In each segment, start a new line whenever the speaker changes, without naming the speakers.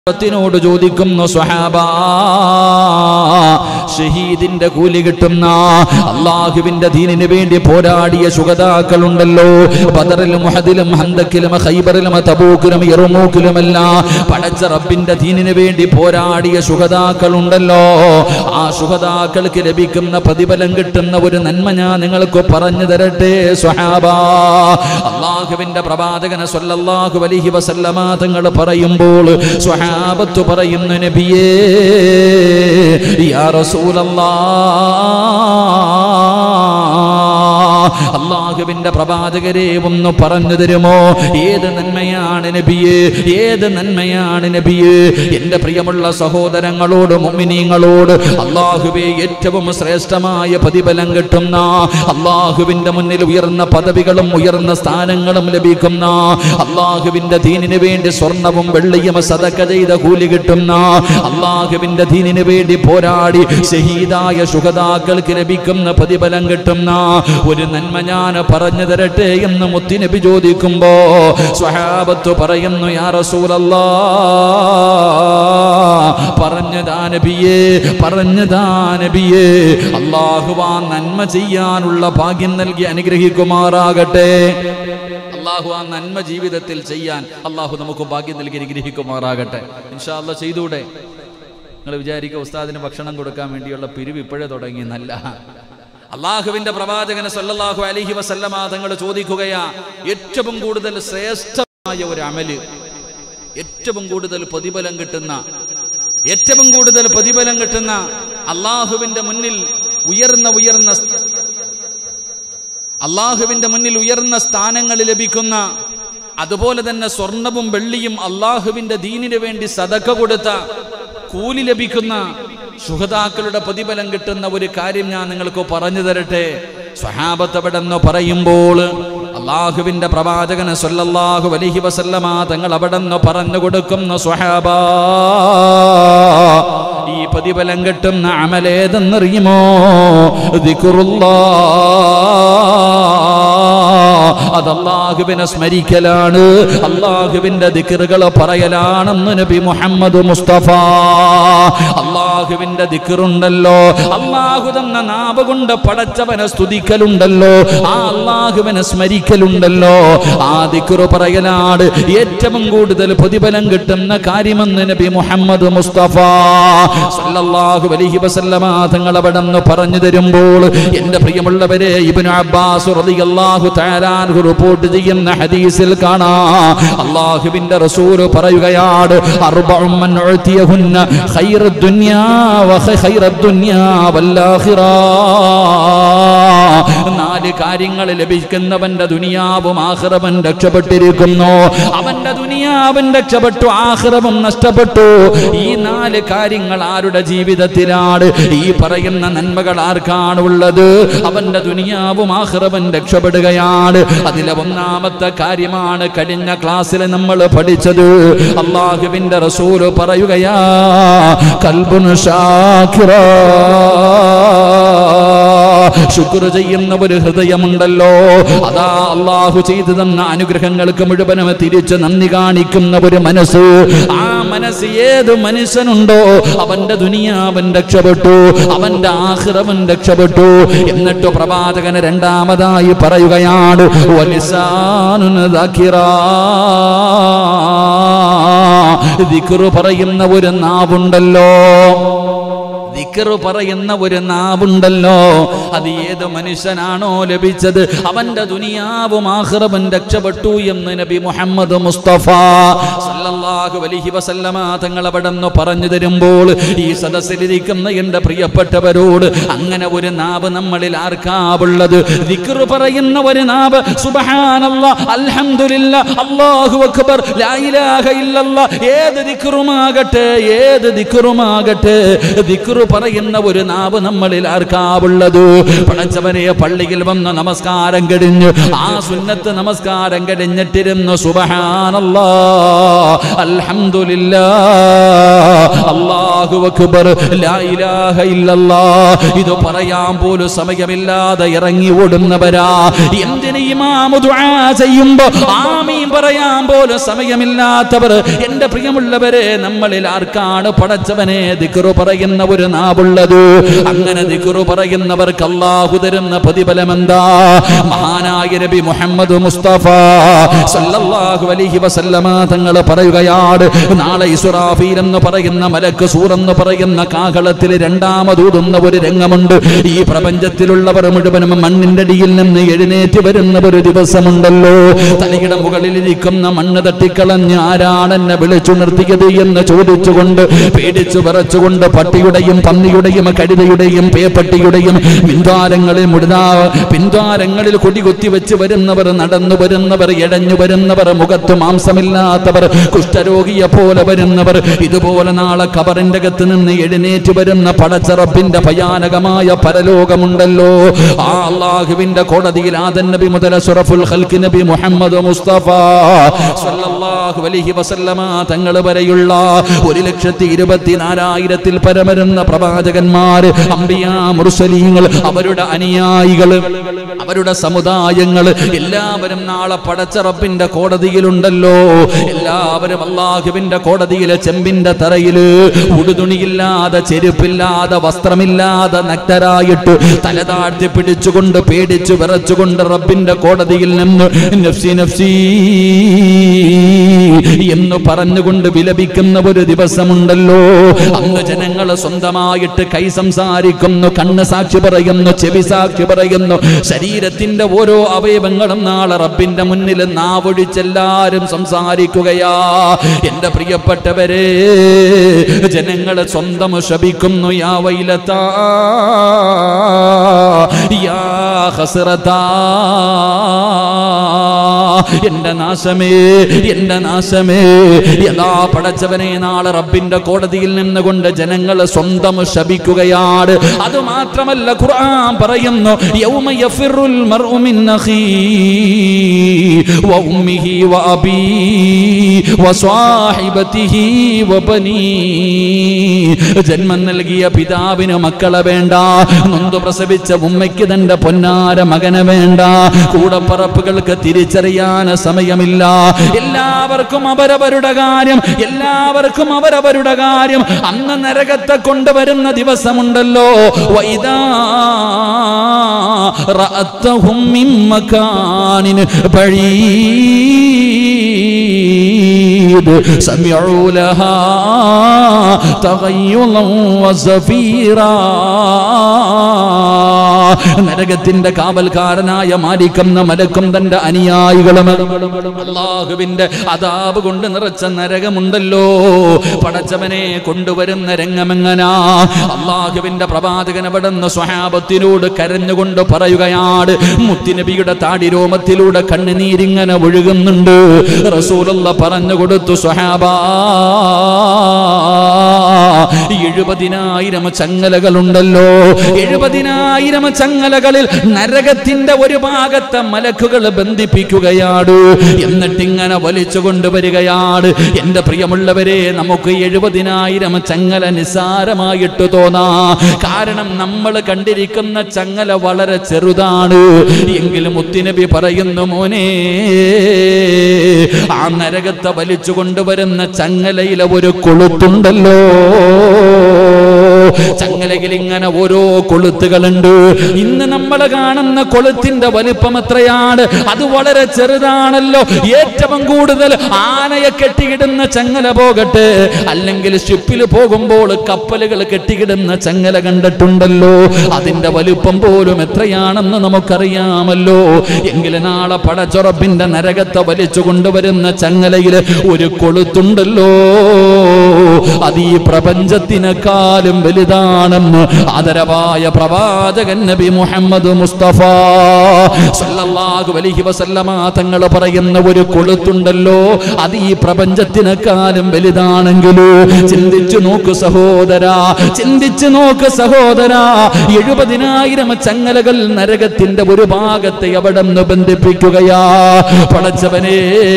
ത്തിനോട് ചോദിക്കുന്നു സ്വഹാബ ഷഹീദിന്റെ കൂലി കിട്ടുന്ന അള്ളാഹുവിന്റെ ദീനിന് വേണ്ടി പോരാടിയ ശുഗതാക്കളുണ്ടല്ലോ ബദറിലും മുഹദിലും ഹന്തക്കിലും ഖൈബറിലും തബൂക്കിലും ഇറുമൂക്കിലുമല്ല പടച്ച റബ്ബിന്റെ ദീനിന് വേണ്ടി പോരാടിയ ശുഗതാക്കളുണ്ടല്ലോ ആ ശുഗതാക്കൾക്ക് ലഭിക്കുന്ന പ്രതിഫലം കിട്ടുന്ന ഒരു നന്മ ഞാൻ നിങ്ങൾക്ക് പറഞ്ഞു തരട്ടെ സ്വഹാബ അള്ളാഹുവിന്റെ പ്രവാചകന സ്വല്ലല്ലാഹു അലൈഹി വസല്ലമ തങ്ങൾ പറയുമ്പോൾ സ്വഹാബത്ത് പറയുന്നു നബിയേ യാ റസൂലല്ലാ അള്ളാഹുവിന്റെ പ്രവാചകരെ ഒന്ന് പറഞ്ഞു തരുമോ ഏത് നന്മയാണ് നബിയേ ഏത് നന്മയാണ് നബിയേ എന്റെ പ്രിയമുള്ള സഹോദരങ്ങളോട് മുമിനീങ്ങളോട് അള്ളാഹുവെ ഏറ്റവും ശ്രേഷ്ഠമായ പ്രതിഫലം കിട്ടുന്ന അള്ളാഹുവിന്റെ മുന്നിൽ ഉയർന്ന പദവികളും ഉയർന്ന സ്ഥാനങ്ങളും ലഭിക്കുന്ന അള്ളാഹുവിന്റെ ദീനിന് വേണ്ടി സ്വർണവും വെള്ളിയും സതക്ക ചെയ്ത കൂലി കിട്ടുന്ന അള്ളാഹുവിന്റെ ദീനിന് വേണ്ടി പോരാടി ഷഹീദായ ശുഹതാക്കൾക്ക് ലഭിക്കുന്ന പ്രതിഫലം കിട്ടുന്ന ഒരു നന്മ ഞാൻ പറഞ്ഞു തരട്ടെ എന്ന് മുത്തിനബി ചോദിക്കുമ്പോ സ്വഹാബത്ത് പറയുന്നു യാ റസൂലല്ലാ പറഞ്ഞതാ നബിയേ പറഞ്ഞതാ നബിയേ അള്ളാഹുവാ നന്മ ചെയ്യാനുള്ള ഭാഗ്യം നൽകി അനുഗ്രഹിക്കുമാറാകട്ടെ അള്ളാഹു ആ നന്മ ജീവിതത്തിൽ ചെയ്യാൻ അള്ളാഹു നമുക്ക് ഭാഗ്യം നൽകി അനുഗ്രഹിക്കുമാറാകട്ടെ ഇൻഷാ അല്ലാ ചെയ്തൂടെ നിങ്ങൾ വിചാരിക്കുക ഉസ്താദിന് ഭക്ഷണം കൊടുക്കാൻ വേണ്ടിയുള്ള പിരിവ് ഇപ്പോഴേ തുടങ്ങി എന്നല്ല അള്ളാഹുവിന്റെ പ്രവാചകന് സല്ലല്ലാഹു അലൈഹി വസല്ലമ തങ്ങൾ ചോദിക്കുകയാ ഏറ്റവും കൂടുതൽ ശ്രേഷ്ഠമായ ഒരു അമല് ഏറ്റവും കൂടുതൽ പ്രതിഫലം കിട്ടുന്ന ഏറ്റവും കൂടുതൽ പ്രതിഫലം കിട്ടുന്ന അള്ളാഹുവിന്റെ മുന്നിൽ ഉയർന്ന ഉയർന്ന അള്ളാഹുവിന്റെ മുന്നിൽ ഉയർന്ന സ്ഥാനങ്ങൾ ലഭിക്കുന്ന അതുപോലെ തന്നെ സ്വർണവും വെള്ളിയും അള്ളാഹുവിന്റെ ദീനിന് വേണ്ടി സതക്ക കൊടുത്ത കൂലി ലഭിക്കുന്ന സുഹതാക്കളുടെ പ്രതിഫലം കിട്ടുന്ന ഒരു കാര്യം ഞാൻ നിങ്ങൾക്ക് പറഞ്ഞു തരട്ടെ സ്വഹാബത്തവിടെന്ന് പറയുമ്പോൾ അള്ളാഹുവിന്റെ പ്രവാചകന് സല്ലല്ലാഹു അലൈഹി വസല്ലമ തങ്ങൾ അവിടെന്ന് പറഞ്ഞു കൊടുക്കുന്ന സ്വഹാബ ഈ പ്രതിഫലം കിട്ടുന്ന അമലേതെന്നറിയുമോ അത് അള്ളാഹുവിനെ സ്മരിക്കലാണ് അള്ളാഹുവിന്റെ ദിക്കറുകൾ പറയലാണെന്ന് നബി മുഹമ്മദ് മുസ്തഫ അള്ളാഹുവിന്റെ ദിക്കറുണ്ടല്ലോ അള്ളാഹു തന്ന നാവ് കൊണ്ട് പടച്ചവനെ സ്തുതിക്കലുണ്ടല്ലോ ആ അള്ളാഹുവിനെ സ്മരിക്കലുണ്ടല്ലോ ആ ദിക്കറ് പറയലാണ് ഏറ്റവും കൂടുതൽ പ്രതിഫലം കിട്ടുന്ന കാര്യമെന്ന് നബി മുഹമ്മദ് മുസ്തഫ സല്ലല്ലാഹു അലൈഹി വസല്ലമ തങ്ങൾ അവിടെ നിന്ന് പറഞ്ഞു തരുമ്പോൾ എൻ്റെ പ്രിയമുള്ളവരെ ഇബ്നു അബ്ബാസ് റളിയല്ലാഹു തആല അൻഹു റിപ്പോർട്ട് ചെയ്യുന്ന ഹദീസിൽ കാണാം അള്ളാഹുവിന്റെ റസൂൽ പറയുകയാണ് അർബഉം മൻ ഉഅതിയഹുന്ന ഖൈറു ദുനിയാ വ ഖൈറു ദുനിയാ വൽ ആഖിറ നാല് കാര്യങ്ങൾ ലഭിക്കുന്നവന്റെ ദുനിയാവും ആഖിറവും രക്ഷപ്പെട്ടിരിക്കുന്നു അവന്റെ ദുനിയാവും രക്ഷപ്പെട്ടു ആഖിറവും നഷ്ടപ്പെട്ടു ഈ നാല് കാര്യങ്ങൾ ആരുടെ ജീവിതത്തിലാണ് ഈ പറയുന്ന നന്മകൾ ആർക്കാണ് ഉള്ളത് അവന്റെ ദുനിയാവും ആഹ്റവൻ രക്ഷപ്പെടുകയാണ് അതിലെ ഒന്നാമത്തെ കാര്യമാണ് കഴിഞ്ഞ ക്ലാസ്സിൽ നമ്മൾ പഠിച്ചത് അള്ളാഹുവിന്റെ റസൂല് പറയുകയാ കൽബുന് ഷാഖിറ ശുക്ർ ചെയ്യുന്ന ഒരു ഹൃദയമുണ്ടല്ലോ അതാ അള്ളാഹു ചെയ്തു തന്ന അനുഗ്രഹങ്ങൾക്ക് മുഴുവനും തിരിച്ച് നന്ദി കാണിക്കുന്ന ഒരു മനസ്സ് ആ മനസ്സ് ഏത് മനുഷ്യനുണ്ടോ അവന്റെ ദുനിയാവൻ രക്ഷപ്പെട്ടു അവന്റെ ആഹ്റവൻ രക്ഷപ്പെട്ടു എന്നിട്ട് പ്രവാചകന് രണ്ടാമതായി പറയുകയാണ് വലിസാനുൻ ദാക്കിറാ. ദിക്റ് പറയുന്ന ഒരു നാവുണ്ടല്ലോ ദിക്കറ് പറയുന്ന ഒരു നാവുണ്ടല്ലോ അത് ഏത് മനുഷ്യനാണോ ലഭിച്ചത് അവന്റെ ദുനിയാവും ആഹ്റവും രക്ഷപ്പെട്ടു എന്ന് നബി മുഹമ്മദ് മുസ്തഫ സല്ലല്ലാഹു അലൈഹി വസല്ലമ തങ്ങൾ അവിടെ നിന്ന് പറഞ്ഞു തരുമ്പോൾ ഈ സദസ്സിലിരിക്കുന്ന എൻ്റെ പ്രിയപ്പെട്ടവരോട് അങ്ങനെ ഒരു നാവ് നമ്മളിൽ ആർക്കാവുള്ളത് ദിക്റ് പറയുന്ന ഒരു നാവ് സുബ്ഹാനല്ലാ അൽഹംദുലില്ലാ അല്ലാഹു അക്ബർ ലാ ഇലാഹ ഇല്ലല്ലാ ഏത് ദിക്റുമാകട്ടെ ഏത് ദിക്റുമാകട്ടെ ദിക്റ് പറയുന്ന ഒരു നാവ് നമ്മളിൽ ആർക്കാവുള്ളത് പടച്ചവനെ പള്ളിയിൽ വന്ന് നമസ്കാരം കഴിഞ്ഞ് ആ സുന്നത്ത് നമസ്കാരം കഴിഞ്ഞിട്ടിരുന്നു സുബഹാനല്ലാ അൽഹംദുലില്ലാ അല്ലാഹു അക്ബർ ലാ ഇലാഹ ഇല്ലല്ലാ ഇത് പറയാൻ പോലും സമയമില്ലാതെ ഇറങ്ങി ഓടുന്നവരാ എന്തിന് ഇമാമു ദുആ ചെയ്യുമ്പോ ആമീൻ പറയാൻ പോലും സമയമില്ലാത്തവർ എന്റെ പ്രിയമുള്ളവരെ നമ്മളിൽ ആർക്കാണ് പടച്ചവനെ ദിക്റു പറയുന്ന ഒരു നാവുള്ളത് അങ്ങനെ ദിക്റു പറയുന്നവർക്ക് അല്ലാഹു തരുന്ന പ്രതിഫലം എന്താ മഹാനായ നബി മുഹമ്മദ് മുസ്തഫ സല്ലല്ലാഹു അലൈഹി വസല്ലമ തങ്ങൾ പറയുകയാണ് നാളെ ഇസ്രാഫീൽ എന്ന് പറയുന്ന മലക്ക് സൂറെന്ന് പറയുന്ന കാഹളത്തിൽ രണ്ടാമതൂതുന്ന ഒരു രംഗമുണ്ട് ഈ പ്രപഞ്ചത്തിലുള്ളവർ മുഴുവനും മണ്ണിന്റെ അടിയിൽ നിന്ന് എഴുന്നേറ്റ് വരുന്ന ഒരു ദിവസമുണ്ടല്ലോ തലയുടെ മുകളിലിരിക്കുന്ന മണ്ണ് തട്ടിക്കളഞ്ഞ് ആരാണ് എന്നെ വിളിച്ചുണർത്തിയത് എന്ന് ചോദിച്ചുകൊണ്ട് പേടിച്ചു വിറച്ചുകൊണ്ട് പട്ടിയുടെയും പന്നിയുടെയും കഴുതയുടെയും പേപ്പട്ടിയുടെയും പിൻദ്വാരങ്ങളിൽ മുഴുതാ പിൻദ്വാരങ്ങളിൽ കൊടികുത്തി വെച്ച് വരുന്നവർ നടന്നു വരുന്നവർ എഴഞ്ഞു വരുന്നവർ മുഖത്ത് മാംസമില്ലാത്തവർ കുഷ്ഠരോഗിയെ പോലെ വരുന്നവർ ഇതുപോലെ നാളെ കബറിന്റെ അകത്ത് നിന്ന് എഴുന്നേറ്റ് വരുന്ന പടച്ചറപ്പിന്റെ ഭയാനകമായ പരലോകമുണ്ടല്ലോ ആ അള്ളാഹുവിന്റെ കോടതിയിൽ ആദൻ നബി മുതൽ സുറഫുൽ ഖൽക്ക് നബി മുഹമ്മദ് മുസ്തഫ സല്ലല്ലാഹു അലൈഹി വസല്ലമ തങ്ങൾ വരെയുള്ള ഒരു ലക്ഷത്തി ഇരുപത്തിനാലായിരത്തിൽ പരമരുന്ന പ്രവാചകന്മാർ അമ്പിയാ മുർസലീങ്ങൾ അവരുടെ അനുയായികൾ അവരുടെ സമുദായങ്ങൾ എല്ലാവരും നാളെ പടച്ചറപ്പിന്റെ കോടതിയിലുണ്ടല്ലോ എല്ലാവരും അള്ളാഹുവിന്റെ കോടതിയിലെ ചെമ്പിന്റെ തറയില് ഉടുതുണിയില്ലാതെ ചെരുപ്പില്ലാതെ വസ്ത്രമില്ലാതെ നഗ്നരായിട്ട് തല താഴ്ത്തി പിടിച്ചുകൊണ്ട് പേടിച്ചു വിറച്ചുകൊണ്ട് റബ്ബിന്റെ കോടതിയിൽ നിന്ന് നഫ്സി നഫ്സി എന്ന് പറഞ്ഞുകൊണ്ട് വിലപിക്കുന്ന ഒരു ദിവസമുണ്ടല്ലോ അന്ന് ജനങ്ങൾ സ്വന്തമായിട്ട് കൈ സംസാരിക്കുന്നു കണ്ണ് സാക്ഷി പറയുന്നു ചെവി സാക്ഷി പറയുന്നു ശരീരത്തിന്റെ ഓരോ അവയവങ്ങളും നാളെ റബ്ബിന്റെ മുന്നിൽ നാവൊഴിച്ചെല്ലാരും സംസാരിക്കുകയാ എന്റെ പ്രിയപ്പെട്ടവരെ ജനങ്ങളെ സ്വന്തം ശപിക്കുന്നു യാ വൈലത്താ യാ ഹസ്രതാ എന്റെ നാശമേ എന്റെ നാശമേ യഥാ പടച്ചവനെ നാളെ റബ്ബിന്റെ കോടതിയിൽ നിന്നുകൊണ്ട് ജനങ്ങൾ സ്വന്തം ശപിക്കുകയാണ് അത് മാത്രമല്ല ഖുർആൻ പറയുന്നു യൗമ യഫിറുൽ മർഉ മിൻ അഖീ വ ഉമ്മിഹി വ അബീ വ സ്വാഹിബതിഹി വ ബനീ ജന്മം നൽകിയ പിതാവിന് മക്കളെ വേണ്ട നൊന്തു പ്രസവിച്ച ഉമ്മയ്ക്ക് തന്റെ പൊന്നാര മകനെ വേണ്ട കൂടപ്പറപ്പുകൾക്ക് തിരിച്ചറിയാൻ സമയമില്ല എല്ലാവർക്കും അവരവരുടെ കാര്യം എല്ലാവർക്കും അവരവരുടെ കാര്യം അന്ന് നരകത്തെ കൊണ്ടുവരുന്ന ദിവസമുണ്ടല്ലോ വൈദാ റഅത്തഹും മിൻ മകാനിൻ ബഈദ് സമിഉ ലഹാ തഗയ്യുളൻ വസഫീറാ നരകത്തിന്റെ കാവൽക്കാരനായ മാലിക്കുന്ന മലക്കും തന്റെ അനുയായികളും അള്ളാഹുവിന്റെ അതാപ് കൊണ്ട് നിറച്ച നരകമുണ്ടല്ലോ പടച്ചവനെ കൊണ്ടുവരുന്ന രംഗമെങ്ങനാ അള്ളാഹുവിന്റെ പ്രവാചകൻ അവിടുന്ന് സ്വഹാബത്തിനോട് കരഞ്ഞുകൊണ്ട് പറയുകയാണ് മുത്തിനബിയുടെ താടിരോമത്തിലൂടെ കണ്ണുനീരിങ്ങനെ ഒഴുകുന്നുണ്ട് റസൂലുള്ള പറഞ്ഞു കൊടുത്തു സ്വഹാബാ എഴുപതിനായിരം ചങ്ങലകളുണ്ടല്ലോ എഴുപതിനായിരം ചങ്ങലകളിൽ നരകത്തിന്റെ ഒരു ഭാഗത്തെ മലക്കുകൾ ബന്ധിപ്പിക്കുകയാണ് എന്നിട്ടിങ്ങനെ വലിച്ചു കൊണ്ടുവരികയാണ് എന്റെ പ്രിയമുള്ളവരെ നമുക്ക് എഴുപതിനായിരം ചങ്ങല നിസ്സാരമായിട്ട് തോന്നാ കാരണം നമ്മൾ കണ്ടിരിക്കുന്ന ചങ്ങല വളരെ ചെറുതാണ് എങ്കിലും മുത്തിനബി പറയുന്നു മോനെ ആ നരകത്തെ വലിച്ചു കൊണ്ടുവരുന്ന ചങ്ങലയിലെ ഒരു കൊളുത്തുണ്ടല്ലോ ചങ്ങലയിൽ ഇങ്ങനെ ഓരോ കൊളുത്തുകളുണ്ട് ഇന്ന് നമ്മൾ കാണുന്ന കൊളുത്തിന്റെ വലിപ്പം എത്രയാണ് അത് വളരെ ചെറുതാണല്ലോ ഏറ്റവും കൂടുതൽ ആനയെ കെട്ടിയിടുന്ന ചങ്ങല പോകട്ടെ അല്ലെങ്കിൽ ഷിപ്പിൽ പോകുമ്പോൾ കപ്പലുകൾ കെട്ടിയിടുന്ന ചങ്ങല കണ്ടിട്ടുണ്ടല്ലോ അതിന്റെ വലിപ്പം പോലും എത്രയാണെന്ന് നമുക്കറിയാമല്ലോ എങ്കിൽ നാളെ പടച്ചുറപ്പിന്റെ നരകത്തെ വലിച്ചു കൊണ്ടുവരുന്ന ചങ്ങലയിൽ ഒരു കൊളുത്തുണ്ടല്ലോ അത് ഈ പ്രപഞ്ചത്തിനെക്കാളും വലുതാണെന്ന് ആദരവായ പ്രവാചകൻ നബി മുഹമ്മദ് മുസ്തഫ സല്ലല്ലാഹു അലൈഹി വസല്ലമ തങ്ങൾ പറയുന്ന ഒരു കൊളുത്തുണ്ടല്ലോ അത് ഈ പ്രപഞ്ചത്തിനെക്കാളും വലുതാണെങ്കിലോ ചിന്തിച്ചു നോക്ക് സഹോദരാ ചിന്തിച്ചു നോക്ക് സഹോദരാ എഴുപതിനായിരം ചങ്ങലകൾ നരകത്തിന്റെ ഒരു ഭാഗത്തെ അവിടെ നിന്ന് ബന്ധിപ്പിക്കുകയാ പടച്ചവനെ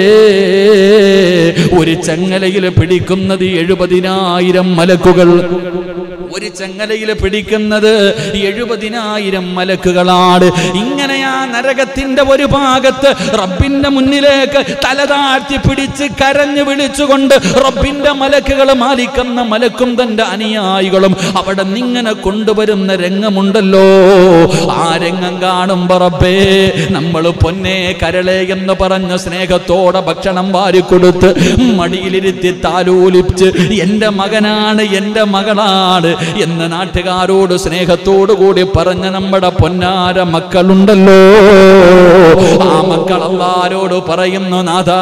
ഒരു ചങ്ങലയിൽ പിടിക്കുന്നത് എഴുപതിനായിരം മലക്കുകൾ ഒരു ചങ്ങലയിൽ പിടിക്കുന്നത് എഴുപതിനായിരം മലക്കുകളാണ് ഇങ്ങനെ ആ നരകത്തിന്റെ ഒരു ഭാഗത്ത് റബ്ബിന്റെ മുന്നിലേക്ക് തലതാഴ്ത്തി പിടിച്ച് കരഞ്ഞു വിളിച്ചുകൊണ്ട് റബ്ബിന്റെ മലക്കുകൾ മാലിക്കുന്ന മലക്കും തന്റെ അനുയായികളും അവിടെ നിങ്ങനെ കൊണ്ടുവരുന്ന രംഗമുണ്ടല്ലോ ആ രംഗം കാണുമ്പോ റബ്ബേ നമ്മൾ പൊന്നെ കരളെ എന്ന് പറഞ്ഞ സ്നേഹത്തോടെ ഭക്ഷണം വാരിക്കൊടുത്ത് മടിയിലിരുത്തി താലോലിച്ച് എന്റെ മകനാണ് എന്റെ മകളാണ് എന്ന് നാട്ടുകാരോട് സ്നേഹത്തോടു കൂടി പറഞ്ഞ നമ്മുടെ പൊന്നാര മക്കളുണ്ടല്ലോ ആ മക്കൾ അല്ലാരോട് പറയുന്നു നാഥാ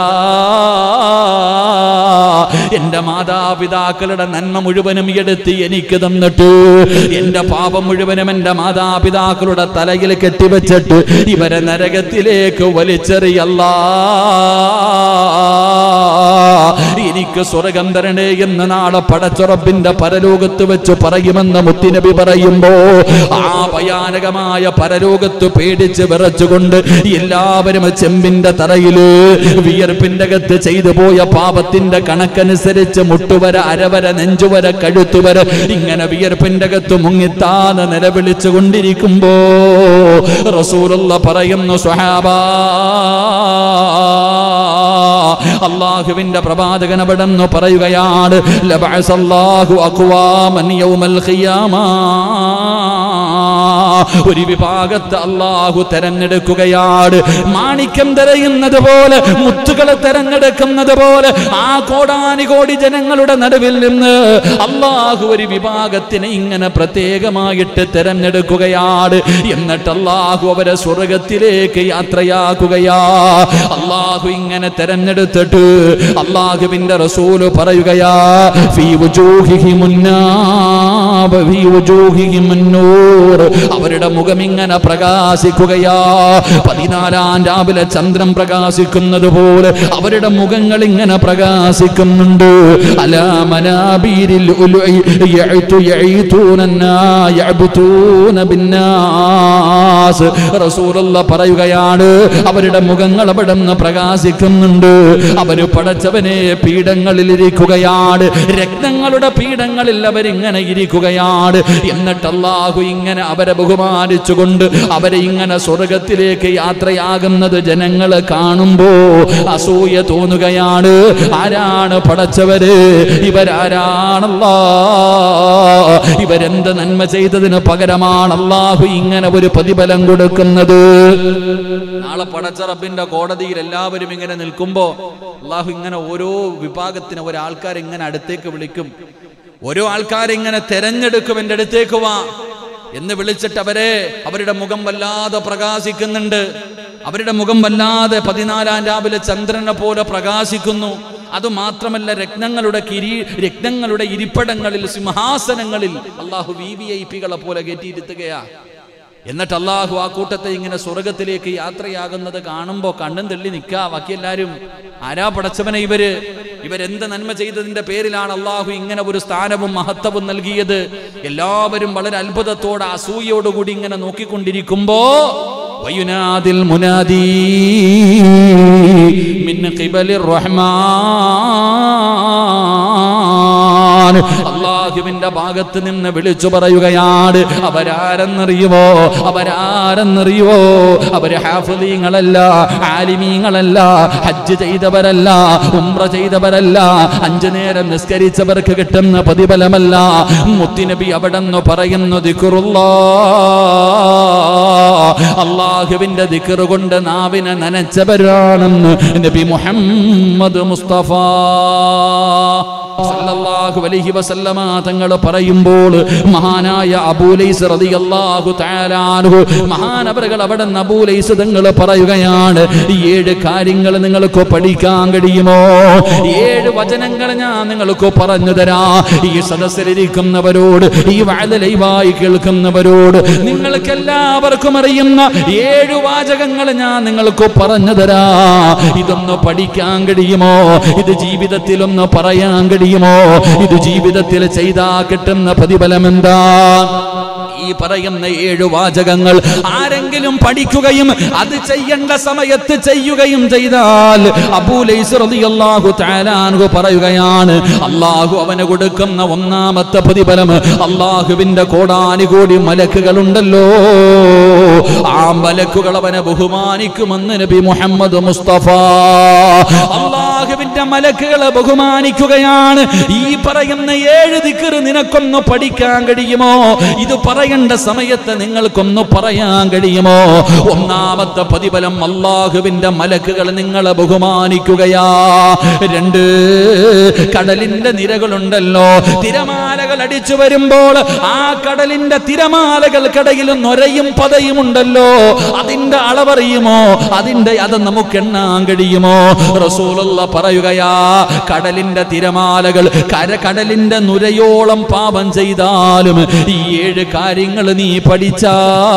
എന്റെ മാതാപിതാക്കളുടെ നന്മ മുഴുവനും എടുത്ത് എനിക്ക് തന്നിട്ട് എന്റെ പാപം മുഴുവനും എന്റെ മാതാപിതാക്കളുടെ തലയിൽ കെട്ടിവെച്ചിട്ട് ഇവരെ നരകത്തിലേക്ക് വലിച്ചെറിയല്ല എനിക്ക് സ്വർഗം തരണേ എന്ന് നാളെ പടച്ചുറപ്പിന്റെ പരലോകത്ത് വെച്ച് പറയുമെന്ന് മുത്തിനബി പറയുമ്പോ ആ ഭയാനകമായ പരലോകത്ത് പേടിച്ച് വിറച്ചുകൊണ്ട് എല്ലാവരും ചെമ്പിന്റെ തറയില് വിയർപ്പിന്റെ അകത്ത് ചെയ്തു പോയ പാപത്തിന്റെ കണക്കനുസരിച്ച് മുട്ടുവര അരവര നെഞ്ചുവര കഴുത്തുവര ഇങ്ങനെ വിയർപ്പിന്റെ അകത്ത് മുങ്ങിത്താന്ന് നിലവിളിച്ചു കൊണ്ടിരിക്കുമ്പോ റസൂലുള്ള പറയുന്നു സ്വഹാബാ അള്ളാഹുവിന്റെ പ്രവാചകൻ അവിടെ നിന്ന് പറയുകയാണ് ലബഅസല്ലാഹു അഖ്വാമൻ യൗമൽ ഖിയാമാ ഒരു വിഭാഗത്തെ അള്ളാഹു തെരഞ്ഞെടുക്കുകയാണ് മാണിക്യം തിരയുന്നത് പോലെ മുത്തുകളെ തെരഞ്ഞെടുക്കുന്നത് പോലെ ആ കോടാനുകോടി ജനങ്ങളുടെ നടുവിൽ നിന്ന് അള്ളാഹു ഒരു വിഭാഗത്തിനെ ഇങ്ങനെ പ്രത്യേകമായിട്ട് തെരഞ്ഞെടുക്കുകയാണ് എന്നിട്ട് അള്ളാഹു അവരെ സ്വർഗത്തിലേക്ക് യാത്രയാക്കുകയാ അള്ളാഹു ഇങ്ങനെ തെരഞ്ഞെടുത്തിട്ട് അള്ളാഹുവിന്റെ റസൂല് പറയുകയാ ഫീ വുജൂഹിഹിം മുന്നാബ് ഫീ വുജൂഹിഹിം മുന്നൂർ അവരുടെ മുഖം ഇങ്ങനെ പ്രകാശിക്കുകയാ പതിനാലാം രാവിലെ ചന്ദ്രൻ പ്രകാശിക്കുന്നത് പോലെ അവരുടെ മുഖങ്ങൾ ഇങ്ങനെ പ്രകാശിക്കുന്നുണ്ട് അലാ മനാബീരിൽ ഉലുഇ യഅ്തു യഅ്തൂനന്നാ യഅ്ബുതൂന ബിന്നാസ് റസൂലുള്ള പറയുകയാണ് അവരുടെ മുഖങ്ങൾ അവിടെ നിന്ന് പ്രകാശിക്കുന്നുണ്ട് അവര് പടച്ചവനെ പീഠങ്ങളിൽ ഇരിക്കുകയാണ് രക്തങ്ങളുടെ പീഠങ്ങളിൽ അവരിങ്ങനെ ഇരിക്കുകയാണ് എന്നിട്ട് അള്ളാഹു ഇങ്ങനെ അവരെ ബഹുമാനിച്ചുകൊണ്ട് അവരെ ഇങ്ങനെ സ്വർഗത്തിലേക്ക് യാത്രയാകുന്നത് ജനങ്ങൾ കാണുമ്പോ അസൂയ തോന്നുകയാണ് ആരാണ് പടച്ചവര് ഇവരാരാണല്ലോ ഇവരെന്ത് നന്മ ചെയ്തതിന് പകരമാണ് അള്ളാഹു ഇങ്ങനെ ഒരു പ്രതിഫലം കൊടുക്കുന്നത് നാളെ പടച്ച റബ്ബിന്റെ കോടതിയിൽ എല്ലാവരും ഇങ്ങനെ നിൽക്കുമ്പോ അള്ളാഹു ഇങ്ങനെ ഓരോ വിഭാഗത്തിന് ഒരാൾക്കാർ ഇങ്ങനെ അടുത്തേക്ക് വിളിക്കും ഓരോ ആൾക്കാരെ ഇങ്ങനെ തെരഞ്ഞെടുക്കും എൻ്റെ അടുത്തേക്ക് വാ എന്ന് വിളിച്ചിട്ട് അവരെ അവരുടെ മുഖം വല്ലാതെ പ്രകാശിക്കുന്നുണ്ട് അവരുടെ മുഖം വല്ലാതെ പതിനാലാം രാവിലെ ചന്ദ്രനെ പോലെ പ്രകാശിക്കുന്നു അതുമാത്രമല്ല രത്നങ്ങളുടെ കിരീ രത്നങ്ങളുടെ ഇരിപ്പിടങ്ങളിൽ സിംഹാസനങ്ങളിൽ അള്ളാഹു വി വി ഐ പികളെ പോലെ കയറ്റിയിരുത്തുകയാ എന്നിട്ട് അള്ളാഹു ആ കൂട്ടത്തെ ഇങ്ങനെ സ്വർഗത്തിലേക്ക് യാത്രയാകുന്നത് കാണുമ്പോൾ കണ്ണും തെള്ളി നിൽക്കാ ബാക്കി എല്ലാവരും ആരാ പടച്ചവനെ ഇവര് ഇവരെന്ത് നന്മ ചെയ്തതിന്റെ പേരിലാണ് അള്ളാഹു ഇങ്ങനെ ഒരു സ്ഥാനവും മഹത്വവും നൽകിയത് എല്ലാവരും വളരെ അത്ഭുതത്തോടെ അസൂയോടുകൂടി ഇങ്ങനെ നോക്കിക്കൊണ്ടിരിക്കുമ്പോ വയുനാദിൽ മുനാദി മിൻ ഖിബലിർ റഹ്മാൻ അള്ളാഹുവിന്റെ ഭാഗത്ത് നിന്ന് വിളിച്ചു പറയുകയാണ് അവരാരെന്നറിയുമോ അവരാരെന്നറിയുമോ അവര് ഹാഫലീങ്ങളല്ല ആലിമീങ്ങളല്ല ഹജ്ജ് ചെയ്തവരല്ല ഉംറ ചെയ്തവരല്ല അഞ്ചു നേരം നിസ്കരിച്ചവർക്ക് കിട്ടുന്ന പ്രതിഫലമല്ല മുത്തിനബി അവിടെ നിന്ന് പറയുന്നു ദിക്കുറുല്ലാ അള്ളാഹുവിന്റെ ദിക്കറ് കൊണ്ട് നാവിനെ നനച്ചവരാണെന്ന് നബി മുഹമ്മദ് മുസ്തഫ സല്ലല്ലാഹു അലൈഹി വസല്ലമ തങ്ങൾ പറയുമ്പോൾ മഹാനായ അബൂലൈസ് റളിയല്ലാഹു തആല അൻഹു മഹാനവറുകൾ അവിടെ നിന്ന് അബൂലൈസ് തങ്ങൾ പറയുകയാണ് ഈ ഏഴ് കാര്യങ്ങൾ നിങ്ങൾക്ക് പഠിക്കാൻ കഴിയുമോ ഏഴ് വചനങ്ങൾ ഞാൻ നിങ്ങൾക്ക് പറഞ്ഞു തരാ ഈ സദസ്സിലിരിക്കുന്നവരോട് ഈ വാഴ ലൈവായി കേൾക്കുന്നവരോട് നിങ്ങൾക്ക് എല്ലാവർക്കും അറിയുന്ന ഏഴു വാചകങ്ങൾ ഞാൻ നിങ്ങൾക്ക് പറഞ്ഞു തരാ ഇതൊന്ന് പഠിക്കാൻ കഴിയുമോ ഇത് ജീവിതത്തിലൊന്ന് പറയാൻ കഴിയുമോ ഇത് ജീവിതത്തിൽ ചെയ്താ കിട്ടുന്ന പ്രതിഫലം എന്താ ഈ പറയുന്ന ഏഴു വാചകങ്ങൾ ആരെങ്കിലും പഠിക്കുകയും അത് ചെയ്യേണ്ട സമയത്ത് ചെയ്യുകയും ചെയ്താൽ അബൂലൈസ് റളിയല്ലാഹു തആല അൻഹു പറയുകയാണ് അള്ളാഹു അവന് കൊടുക്കുന്ന ഒന്നാമത്തെ പ്രതിഫലം അള്ളാഹുവിന്റെ കോടാനുകോടി മലക്കുകളുണ്ടല്ലോ ആ മലക്കുകൾ അവനെ ബഹുമാനിക്കുമെന്ന് നബി മുഹമ്മദ് മുസ്തഫ അള്ളാഹുവിന്റെ മലക്കുകളെ ബഹുമാനിക്കുകയാണ് ഈ പറയുന്ന ഏഴ് ദിക്കറ് നിനക്കൊന്ന് പഠിക്കാൻ കഴിയുമോ ഇത് പറയേണ്ട സമയത്ത് നിങ്ങൾക്കൊന്ന് പറയാൻ കഴിയുമോ ഒന്നാമത്തെ പ്രതിഫലം അള്ളാഹുവിന്റെ മലക്കുകൾ നിങ്ങളെ ബഹുമാനിക്കുകയാ രണ്ട് കടലിന്റെ നിരകളുണ്ടല്ലോ തിരമാലകൾ അടിച്ചു വരുമ്പോൾ ആ കടലിന്റെ തിരമാലകൾക്കിടയിൽ നൊരയും പതയും ഉണ്ടല്ലോ അതിന്റെ അളവറിയുമോ അതിന്റെ അത് നമുക്ക് എണ്ണാൻ കഴിയുമോ റസൂലുള്ള പറയുകയാ കടലിന്റെ തിരമാലകൾ കരകടലിന്റെ നുരയോളം പാപം ചെയ്താലും ഈ ഏഴ് കാര്യങ്ങൾ നീ പഠിച്ചാ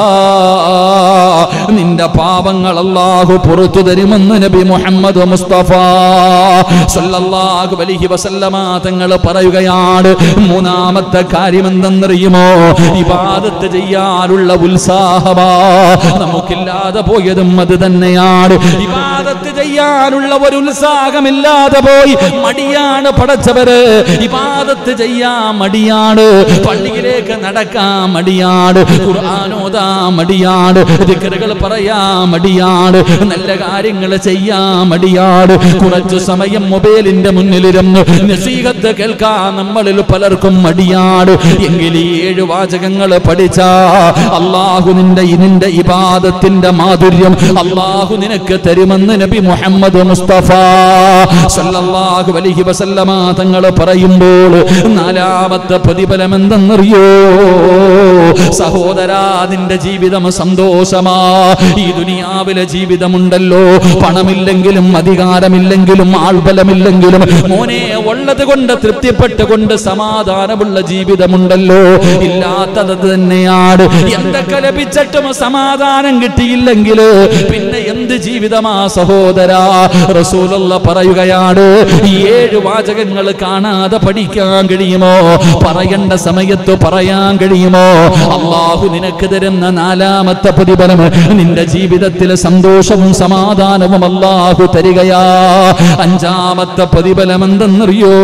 നിന്റെ പാപങ്ങൾ അല്ലാഹു പുറത്തു തരുമെന്ന് നബി മുഹമ്മദ് മുസ്തഫ സല്ലല്ലാഹു അലൈഹി വസല്ലമ തങ്ങൾ പറയുകയാണ് മൂന്നാമത്തെ കാര്യം എന്തെന്നറിയുമോ ഇബാദത്ത് ചെയ്യാനുള്ള ഉത്സാഹമാ നമുക്കില്ലാതെ പോയതും അത് തന്നെയാണ് ഇബാദത്ത് ചെയ്യാനുള്ള ഒരു ഉത്സാഹമില്ലാതെ പോയി മടിയാണ് പടച്ചവര് ഇബാദത്ത് ചെയ്യാൻ മടിയാണ് പള്ളിയിലേക്ക് നടക്കാൻ മടിയാണ് ഖുർആാനോദാ മടിയാണ് ദിക്കറുകൾ പറയാ മടിയാണ് നല്ല കാര്യങ്ങൾ ചെയ്യാൻ മടിയാണ് കുറച്ചു സമയം മൊബൈലിന്റെ മുന്നിലിരുന്ന് നസീഹത്ത് കേൾക്കാൻ നമ്മളിൽ പലർക്കും മടിയാണ് എങ്കിൽ ഈ ഏഴ് വാചകങ്ങൾ പഠിച്ചാ അള്ളാഹു നിന്റെ നിന്റെ ഇബാദത്തിന്റെ മാധുര്യം അള്ളാഹു നിനക്ക് തരുമെന്ന് നബി മുഹമ്മദ് മുസ്തഫ സല്ലല്ലാഹു അലൈഹി വസല്ലമ തങ്ങൾ പറയുമ്പോൾ നാലാമത്തെ പ്രതിഫലം എന്തെന്നറിയോ സഹോദരാ നിന്റെ ജീവിതം സന്തോഷമാ ഈ ദുനിയാവിലെ ജീവിതമുണ്ടല്ലോ പണമില്ലെങ്കിലും അധികാരമില്ലെങ്കിലും ആൾബലമില്ലെങ്കിലും മോനെ ഉള്ളത് കൊണ്ട് തൃപ്തിപ്പെട്ടുകൊണ്ട് സമാധാനമുള്ള ജീവിതമുണ്ടല്ലോ ഇല്ലാത്തത് തന്നെയാണ് എന്തൊക്കെ ലഭിച്ചിട്ടും സമാധാനം കിട്ടിയില്ലെങ്കിൽ പിന്നെ എന്ത് ജീവിതമാ സഹോദരാ റസൂലുള്ള പറയുകയാണ് ഈ ഏഴ് വാചകങ്ങൾ കാണാതെ പഠിക്കാൻ കഴിയുമോ പറയേണ്ട സമയത്ത് പറയാൻ കഴിയുമോ അള്ളാഹു നിനക്ക് തരുന്ന നാലാമത്തെ പ്രതിഫലം നിന്റെ ജീവിതത്തിൽ സന്തോഷവും സമാധാനവും അള്ളാഹു തരികയാ അഞ്ചാമത്തെ പ്രതിഫലം എന്തെന്നറിയോ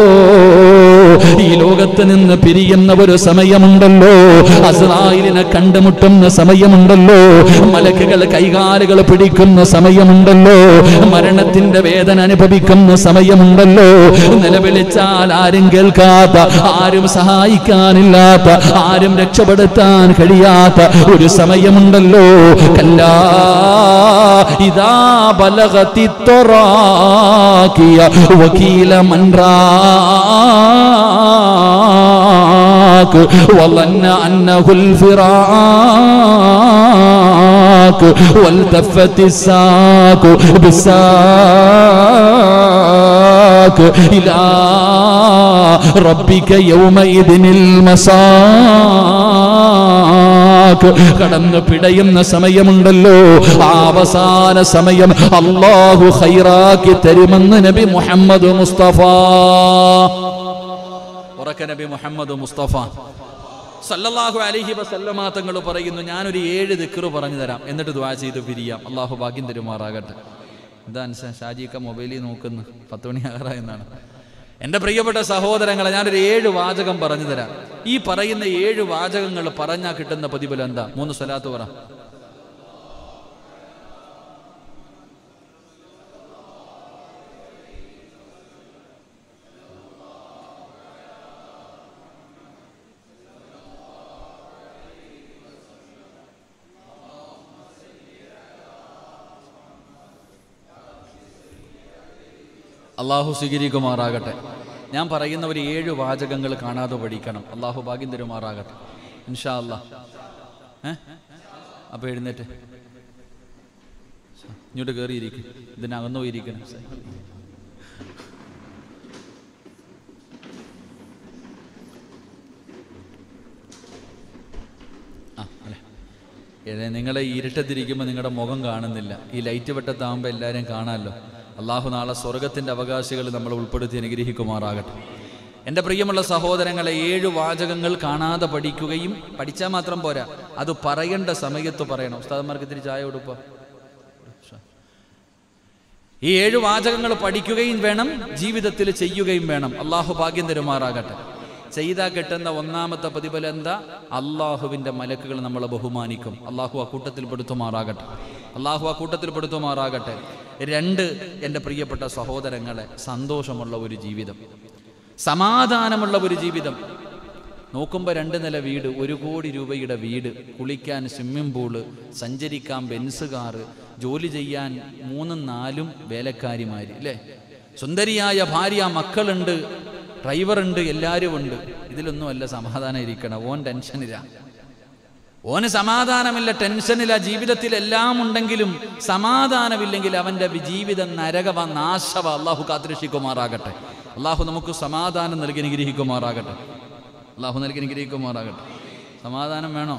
ഈ ലോകത്ത് നിന്ന് പിരിയുന്ന ഒരു സമയമുണ്ടല്ലോ അസ്രായിലിനെ കണ്ടുമുട്ടുന്ന സമയമുണ്ടല്ലോ മലക്കുകൾ കൈകാലുകൾ പിടിക്കുന്ന സമയമുണ്ടല്ലോ മരണത്തിന്റെ വേദന അനുഭവിക്കുന്ന സമയമുണ്ടല്ലോ നിലവിളിച്ചാൽ ആരും കേൾക്കാത്ത ആരും സഹായിക്കാനില്ലാത്ത ആരും രക്ഷപ്പെടുത്താൻ കഴിയാത്ത ഒരു സമയമുണ്ടല്ലോ കല്ലാ ഇതാ ബലഗത്തി ത്വറാക്കിയ വക്കീല മൻറാക്ക് وظن أنه الفراق والتفت الساق بالساق إلى ربك يومئذ المساق കടന്നു പിടയുന്ന സമയമുണ്ടല്ലോ ആ അവസാന സമയം അള്ളാഹു ഖൈറാക്കി തരുമെന്ന് നബി മുഹമ്മദ് മുസ്തഫ ഉറക്ക നബി മുഹമ്മദ് മുസ്തഫ സല്ലല്ലാഹു അലൈഹി വസല്ലമ തങ്ങൾ പറയുന്നു ഞാനൊരു ഏഴ് ദിക്റ് പറഞ്ഞു തരാം എന്നിട്ട് ദുആ ചെയ്ത് പിരിയാം അള്ളാഹു ഭാഗ്യം തരുമാറാകട്ടെ എന്താ അനുസ ഷാജിക്ക മൊബൈലിൽ നോക്കുന്നു പത്ത് മണിയാകാറ എന്നാണ് എൻ്റെ പ്രിയപ്പെട്ട സഹോദരങ്ങളെ ഞാനൊരു ഏഴ് വാചകം പറഞ്ഞു തരാം ഈ പറയുന്ന ഏഴ് വാചകങ്ങൾ പറഞ്ഞാൽ കിട്ടുന്ന പ്രതിഫലം എന്താ മൂന്ന് സ്ഥലത്ത് പറ അള്ളാഹു സ്വീകരിക്കുമാറാകട്ടെ ഞാൻ പറയുന്ന ഒരു ഏഴ് വാചകങ്ങൾ കാണാതെ പഠിക്കണം അള്ളാഹു ഭാഗ്യം തരുമാറാകട്ടെ ഇൻഷാ അല്ലാ ഏ അപ്പോൾ എഴുന്നേറ്റ് ഇങ്ങോട്ട് കയറിയിരിക്കും ഇതിനകന്നു പോയിരിക്കണം ആ അല്ലേ ഏ, നിങ്ങളെ ഈ ഇരുട്ടത്തിരിക്കുമ്പോൾ നിങ്ങളുടെ മുഖം കാണുന്നില്ല ഈ ലൈറ്റ് വെട്ടത്താകുമ്പോൾ എല്ലാവരെയും കാണാമല്ലോ അള്ളാഹു നാളെ സ്വർഗത്തിൻ്റെ അവകാശികൾ നമ്മൾ ഉൾപ്പെടുത്തി അനുഗ്രഹിക്കുമാറാകട്ടെ എൻ്റെ പ്രിയമുള്ള സഹോദരങ്ങളെ ഏഴ് വാചകങ്ങൾ കാണാതെ പഠിക്കുകയും പഠിച്ചാൽ മാത്രം പോരാ അത് പറയേണ്ട സമയത്ത് പറയണം ഉസ്താദന്മാർക്ക് ഇത്തിരി ചായ കൊടുക്കുക ഈ ഏഴ് വാചകങ്ങൾ പഠിക്കുകയും വേണം ജീവിതത്തിൽ ചെയ്യുകയും വേണം അള്ളാഹു ഭാഗ്യം തരുമാറാകട്ടെ ചെയ്താൽ കിട്ടുന്ന ഒന്നാമത്തെ പ്രതിഫലം എന്താ അള്ളാഹുവിൻ്റെ മലക്കുകൾ നമ്മളെ ബഹുമാനിക്കും അള്ളാഹു ആ കൂട്ടത്തിൽ പെടുത്തുമാറാകട്ടെ അള്ളാഹു ആ കൂട്ടത്തിൽ പെടുത്തുമാറാകട്ടെ രണ്ട് എൻ്റെ പ്രിയപ്പെട്ട സഹോദരങ്ങളെ സന്തോഷമുള്ള ഒരു ജീവിതം സമാധാനമുള്ള ഒരു ജീവിതം നോക്കുമ്പോൾ രണ്ട് നില വീട് ഒരു കോടി രൂപയുടെ വീട് കുളിക്കാൻ സ്വിമ്മിംഗ് പൂള് സഞ്ചരിക്കാൻ ബെൻസ് കാറ് ജോലി ചെയ്യാൻ മൂന്നും നാലും വേലക്കാരിമാര് അല്ലേ സുന്ദരിയായ ഭാര്യ മക്കളുണ്ട് ഡ്രൈവറുണ്ട് എല്ലാവരും ഉണ്ട് ഇതിലൊന്നുമല്ല സമാധാനം ഇരിക്കണം ഓൻ ടെൻഷനില്ല ഓന് സമാധാനമില്ല ടെൻഷനില്ല ജീവിതത്തിൽ എല്ലാം ഉണ്ടെങ്കിലും സമാധാനമില്ലെങ്കിൽ അവൻ്റെ വി- ജീവിതം നരകവ നാശവ അള്ളാഹു കാത്തിരക്ഷിക്കുമാറാകട്ടെ അള്ളാഹു നമുക്ക് സമാധാനം നൽകി അനുഗ്രഹിക്കുമാറാകട്ടെ അള്ളാഹു നൽകി അനുഗ്രഹിക്കുമാറാകട്ടെ സമാധാനം വേണോ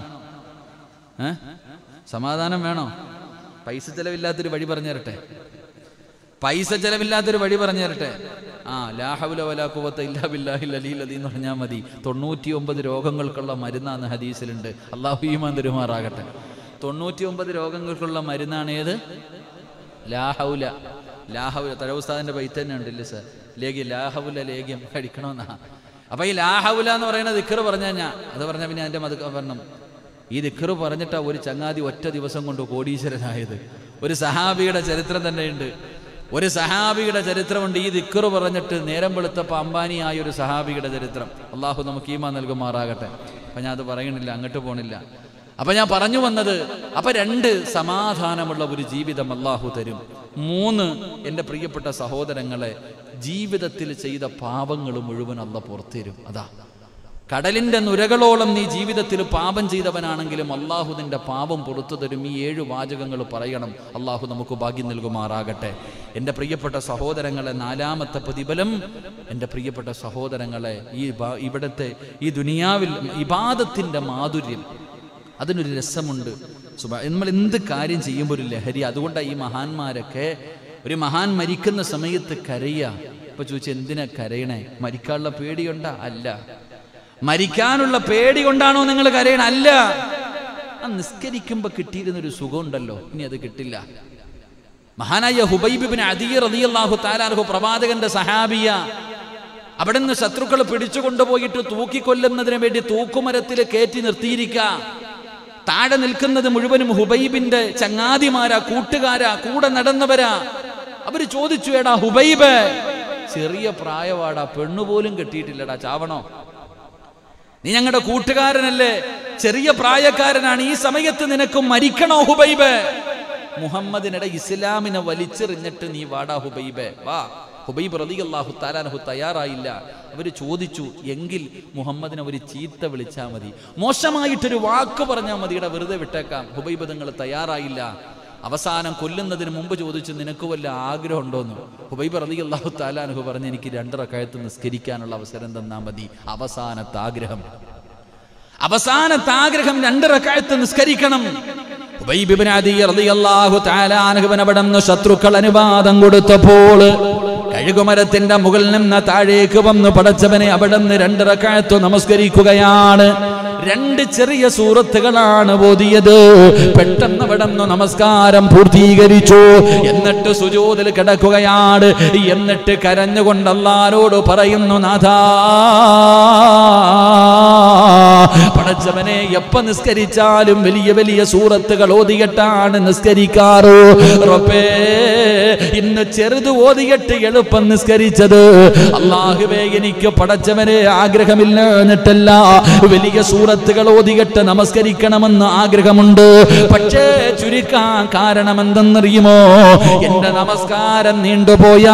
ഏ സമാധാനം വേണോ പൈസ ചെലവില്ലാത്തൊരു വഴി പറഞ്ഞു തരട്ടെ പൈസ ചെലവില്ലാത്തൊരു വഴി പറഞ്ഞു തരട്ടെ ആ ലാഹവുല വലാ കുവത്ത ഇല്ലാ ബില്ലാഹിൽ അലീൽ അലി എന്ന് പറഞ്ഞാൽ മതി തൊണ്ണൂറ്റി ഒമ്പത് രോഗങ്ങൾക്കുള്ള മരുന്നാന്ന് ഹദീസിലുണ്ട് അള്ളാഹു ഈമാൻ തരുമാറാകട്ടെ തൊണ്ണൂറ്റി ഒമ്പത് രോഗങ്ങൾക്കുള്ള മരുന്നാണ് ഏത് ലാഹൗല ലാഹൗല തഴവുസ്താദിന്റെ പൈത്ത് തന്നെ ഉണ്ടല്ലേ സാർ ലേഖ്യം ലാഹൗല ലേഖ്യം കഴിക്കണമെന്നാ അപ്പൊ ഈ ലാഹൗല എന്ന് പറയുന്ന ദിക്കറ് പറഞ്ഞാൽ ഞാൻ അത് പറഞ്ഞ പിന്നെ അതിന്റെ മത പറഞ്ഞു ഈ ദിക്കറ് പറഞ്ഞിട്ടാ ഒരു ചങ്ങാതി ഒറ്റ ദിവസം കൊണ്ട് കോടീശ്വരനായത് ഒരു സഹാബിയുടെ ചരിത്രം തന്നെയുണ്ട് ഒരു സഹാബിയുടെ ചരിത്രമുണ്ട് ഈ ദിക്കറ് പറഞ്ഞിട്ട് നേരം വെളുത്തപ്പോൾ അംബാനിയായ ഒരു സഹാബിയുടെ ചരിത്രം അള്ളാഹു നമുക്ക് ഈമാ നൽകുമാറാകട്ടെ അപ്പം ഞാൻ അത് പറയണില്ല അങ്ങോട്ട് പോണില്ല അപ്പൊ ഞാൻ പറഞ്ഞു വന്നത് അപ്പൊ രണ്ട് സമാധാനമുള്ള ഒരു ജീവിതം അള്ളാഹു തരും മൂന്ന് എൻ്റെ പ്രിയപ്പെട്ട സഹോദരങ്ങളെ ജീവിതത്തിൽ ചെയ്ത പാപങ്ങൾ മുഴുവൻ അല്ല പുറത്തരും അതാ കടലിന്റെ നുരകളോളം നീ ജീവിതത്തിൽ പാപം ചെയ്തവനാണെങ്കിലും അള്ളാഹു നിന്റെ പാപം പുറത്തു തരും ഈ ഏഴ് വാചകങ്ങൾ പറയണം അള്ളാഹു നമുക്ക് ഭാഗ്യം നൽകുമാറാകട്ടെ എൻ്റെ പ്രിയപ്പെട്ട സഹോദരങ്ങളെ നാലാമത്തെ പ്രതിഫലം എൻ്റെ പ്രിയപ്പെട്ട സഹോദരങ്ങളെ ഈ ബാ- ഇവിടുത്തെ ഈ ദുനിയാവിൽ ഇബാദത്തിൻ്റെ മാധുര്യം അതിനൊരു രസമുണ്ട് സുബ നമ്മൾ എന്ത് കാര്യം ചെയ്യുമ്പോൾ ഒരു ലഹരി അതുകൊണ്ടാണ് ഈ മഹാന്മാരൊക്കെ ഒരു മഹാൻ മരിക്കുന്ന സമയത്ത് കരയുക ഇപ്പൊ ചോദിച്ചു എന്തിനാ കരയണേ മരിക്കാനുള്ള പേടിയുണ്ടാ അല്ല മരിക്കാനുള്ള പേടി കൊണ്ടാണോ നിങ്ങൾ കരയണ അല്ല ആ നിസ്കരിക്കുമ്പോ കിട്ടിയിരുന്നൊരു സുഖമുണ്ടല്ലോ ഇനി അത് കിട്ടില്ല മഹാനായ ഹുബൈബിബിന് അദീർ റളിയല്ലാഹു താലാർഹു പ്രവാചകന്റെ സഹാബിയ അവിടെ നിന്ന് ശത്രുക്കൾ പിടിച്ചു കൊണ്ടുപോയിട്ട് തൂക്കിക്കൊല്ലുന്നതിന് വേണ്ടി തൂക്കുമരത്തിൽ കയറ്റി നിർത്തിയിരിക്ക താഴെ നിൽക്കുന്നത് മുഴുവനും ഹുബൈബിന്റെ ചങ്ങാതിമാരാ കൂട്ടുകാരാ കൂടെ നടന്നവരാ അവര് ചോദിച്ചു എടാ ഹുബൈബ് ചെറിയ പ്രായവാടാ പെണ്ണുപോലും കെട്ടിയിട്ടില്ലടാ ചാവണോ നീ ഞങ്ങളുടെ കൂട്ടുകാരനല്ലേ ചെറിയ പ്രായക്കാരനാണ് ഈ സമയത്ത് നിനക്ക് മരിക്കണോ ഹുബൈബ് മുഹമ്മദിനിടെ ഇസ്ലാമിനെ വലിച്ചെറിഞ്ഞിട്ട് നീ വാടാ ഹുബൈബ് വാ ഹുബൈബ് റളിയല്ലാഹു താലാനഹു തയ്യാറായില്ല അവർ ചോദിച്ചു എങ്കിൽ മുഹമ്മദിനെ ഒരു ചീത്ത വിളിച്ചാൽ മതി മോശമായിട്ടൊരു വാക്ക് പറഞ്ഞാൽ മതി ഇട വെറുതെ വിട്ടേക്കാം ഹുബൈബ് നിങ്ങൾ തയ്യാറായില്ല അവസാനം കൊല്ലുന്നതിന് മുമ്പ് ചോദിച്ചു നിനക്ക് വല്ല ആഗ്രഹം ഉണ്ടോന്ന് ഹുബൈബ് റളിയല്ലാഹു താലാനഹു പറഞ്ഞ് എനിക്ക് രണ്ടറക്കയത്ത് നിസ്കരിക്കാനുള്ള അവസരം തന്നാൽ മതി അവസാനത്തെ ആഗ്രഹം അവസാനത്തെ ആഗ്രഹം രണ്ടറക്കയത്ത് നിസ്കരിക്കണം ഹുബൈബ് ഇബ്നു അദി റളിയല്ലാഹു തആല അൻഹുവിന് അവിടെ നിന്ന് ശത്രുക്കൾ അനുവാദം കൊടുത്തപ്പോൾ കഴുകുമരത്തിന്റെ മുകളിൽ നിന്ന് താഴേക്ക് വന്ന് പടച്ചവനെ അവിടെ നിന്ന് രണ്ടറക്കായത്ത് നമസ്കരിക്കുകയാണ് രണ്ട് ചെറിയ സൂറത്തുകളാണ് ഓതിയത് പെട്ടെന്ന് അവിടെ നിന്ന് നമസ്കാരം പൂർത്തീകരിച്ചു എന്നിട്ട് സുജൂതിൽ കിടക്കുകയാണ് എന്നിട്ട് കരഞ്ഞുകൊണ്ട് അല്ലാരോട് പറയുന്നു നാഥാ പടച്ചവനെ എപ്പ നിസ്കരിച്ചാലും വലിയ വലിയ സൂറത്തുകൾ ഓതിയിട്ടാണ് നിസ്കരിക്കാറ് റബ്ബേ ഇന്ന് ചെറുത് ഓതിയിട്ട് എളുപ്പം നിസ്കരിച്ചത് അള്ളാഹുവേ എനിക്ക് പടച്ചവനെ ആഗ്രഹമില്ല എന്നിട്ടല്ല വലിയ സൂറത്തുകൾ ഓതിയിട്ട് നമസ്കരിക്കണമെന്ന് ആഗ്രഹമുണ്ട് പക്ഷേ ചുരുക്കാൻ കാരണം എന്തെന്നറിയുമോ എന്റെ നമസ്കാരം നീണ്ടുപോയാ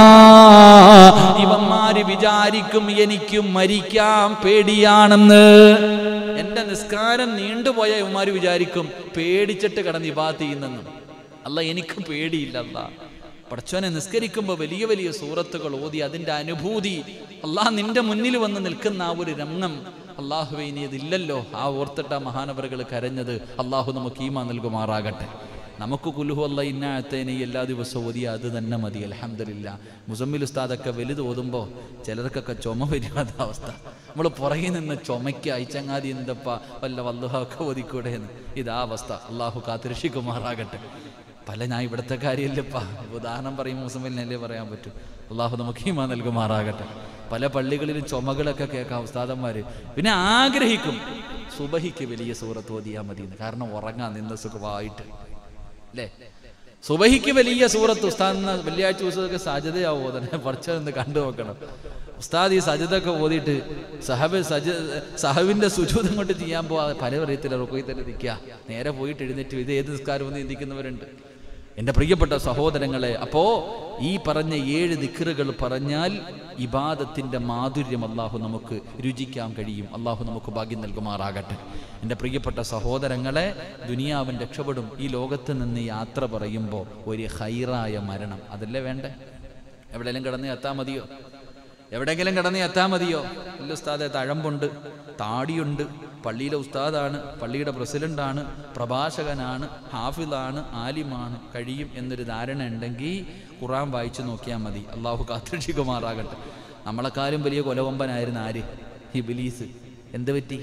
ഇവന്മാര് വിചാരിക്കും എനിക്ക് മരിക്കാൻ പേടിയാണെന്ന് എന്റെ നിസ്കാരം നീണ്ടുപോയ ഇവന്മാര് വിചാരിക്കും പേടിച്ചിട്ട് കിടന്ന് ഇബാത്ത് ചെയ്യുന്നെന്ന് അല്ല എനിക്ക് പേടിയില്ല അല്ല പടച്ചോനെ നിസ്കരിക്കുമ്പോൾ വലിയ വലിയ സൂറത്തുകൾ ഓതി അതിന്റെ അനുഭൂതി അള്ളാഹ് നിന്റെ മുന്നിൽ വന്ന് നിൽക്കുന്ന ആ ഒരു രംഗം അള്ളാഹുവെ ഇനി അതില്ലല്ലോ ആ ഓർത്തിട്ട മഹാനവറുകൾ കരഞ്ഞത് അള്ളാഹു നമുക്ക് ഈമ നൽകുമാറാകട്ടെ നമുക്ക് കുലുഹു അല്ല ഇന്നാഴത്തേനെ എല്ലാ ദിവസവും ഓതിയ അത് തന്നെ മതി അലഹമില്ല മുസമ്മിൽ ഉസ്താദൊക്കെ വലുത് ഓതുമ്പോൾ ചിലർക്കൊക്കെ ചുമ വരാത്ത അവസ്ഥ നമ്മൾ പുറകിൽ നിന്ന് ചുമയ്ക്ക് അയച്ചങ്ങാതി എന്തപ്പാ വല്ല വല്ലുഹൊക്കെ ഓതിക്കൂടെ എന്ന് ഇതാ അവസ്ഥ അള്ളാഹു കാത്തിരക്ഷിക്കുമാറാകട്ടെ പല ഞാൻ ഇവിടുത്തെ കാര്യമില്ലപ്പാ ഉദാഹരണം പറയും മുസമ്മിലിനല്ലേ പറയാൻ പറ്റൂ അള്ളാഹു നമുക്ക് ഈമാ നൽകുമാറാകട്ടെ പല പള്ളികളിലും ചുമകളൊക്കെ കേൾക്കാം ഉസ്താദന്മാര് പിന്നെ ആഗ്രഹിക്കും സുബഹിക്ക് വലിയ സൂറത്ത് ഓതിയാൽ മതി എന്ന്. കാരണം ഉറങ്ങാൻ നിന്ന് സുഖമായിട്ട് അല്ലേ സുബഹിക്ക് വലിയ സൂറത്ത് ഉസ്താദ് എന്ന വെള്ളിയാഴ്ച ദിവസമൊക്കെ സാധ്യതയാവോ തന്നെ പഠിച്ചതെന്ന് കണ്ടു നോക്കണം ഉസ്താദ് ഈ സജിതൊക്കെ ഓതിയിട്ട് സഹബ് സജ സഹബിന്റെ സുജൂതം കൊണ്ട് ചെയ്യാൻ പോവാ പല പറയത്തില്ല റുക്കോയി തന്നെ നിൽക്കുക നേരെ പോയിട്ട് എഴുന്നേറ്റ് ഇത് ഏത് നിസ്കാരം എന്ന് ചിന്തിക്കുന്നവരുണ്ട് എൻ്റെ പ്രിയപ്പെട്ട സഹോദരങ്ങളെ അപ്പോ ഈ പറഞ്ഞ ഏഴ് ദിക്കറുകൾ പറഞ്ഞാൽ ഇബാദത്തിന്റെ മാധുര്യം അള്ളാഹു നമുക്ക് രുചിക്കാൻ കഴിയും അള്ളാഹു നമുക്ക് ഭാഗ്യം നൽകുമാറാകട്ടെ എൻ്റെ പ്രിയപ്പെട്ട സഹോദരങ്ങളെ ദുനിയാവൻ രക്ഷപ്പെടും ഈ ലോകത്ത് നിന്ന് യാത്ര പറയുമ്പോൾ ഒരു ഹൈറായ മരണം അതല്ലേ വേണ്ടേ എവിടെയെങ്കിലും കിടന്ന് എത്താൻ മതിയോ എവിടെയെങ്കിലും കിടന്ന് എത്താൻ മതിയോ ഇല്ല ഉസ്താദെ തഴമ്പുണ്ട് താടിയുണ്ട് പള്ളിയിലെ ഉസ്താദാണ് പള്ളിയുടെ പ്രസിഡന്റാണ് പ്രഭാഷകനാണ് ഹാഫിദാണ് ആലിമാണ് കഴിയും എന്നൊരു ധാരണ ഉണ്ടെങ്കിൽ ഖുറാൻ വായിച്ചു നോക്കിയാൽ മതി അള്ളാഹു കാത്തിരക്ഷിക്കുമാറാകട്ടെ നമ്മളെക്കാളും വലിയ കൊലവമ്പനായിരുന്നു ആര് ഹിബിലീസ് എന്ത് പറ്റി